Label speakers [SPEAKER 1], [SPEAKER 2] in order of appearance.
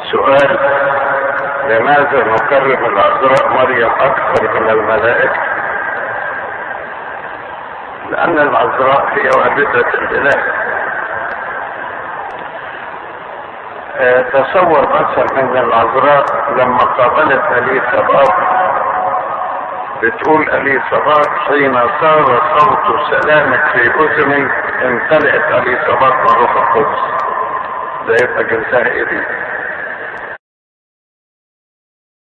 [SPEAKER 1] سؤال لماذا نكرم العذراء مريم اكثر من الملائكه لان العذراء هي والده الاله آه، تصور مثلا ان العذراء لما قابلت اليسابات بتقول اليسابات حين صار صوت سلامك في اذني امتلأت اليسابات من روح القدس ده يبقى جنسها ايه دي؟